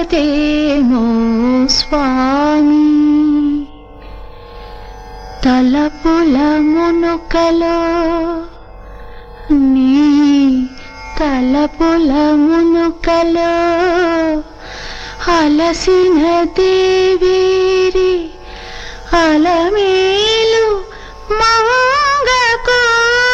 కలదేమో స్వామి తలపుల మునుకలో నీ తలపుల మునుకలో అలసిన దేవేరి అలమేలు మంగకు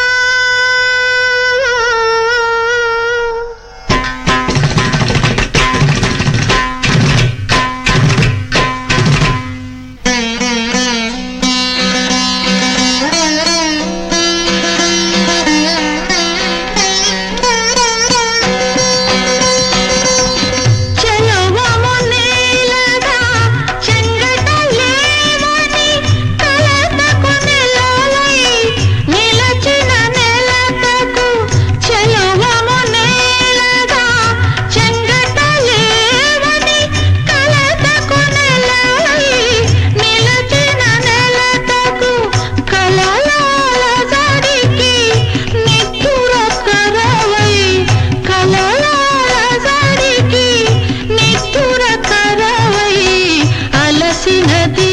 చెలువము నేలగా చెంగటలేవని కలతకు నెలలై నిలచిన నెలతకు చెలువము నేలగా చెంగటలేవని కలతకు నెలలై నిలచిన నెలతకు కలలాల జడికి నిత్తుర కరవై కలలాల జడికి నిత్తుర కరవై అలసినది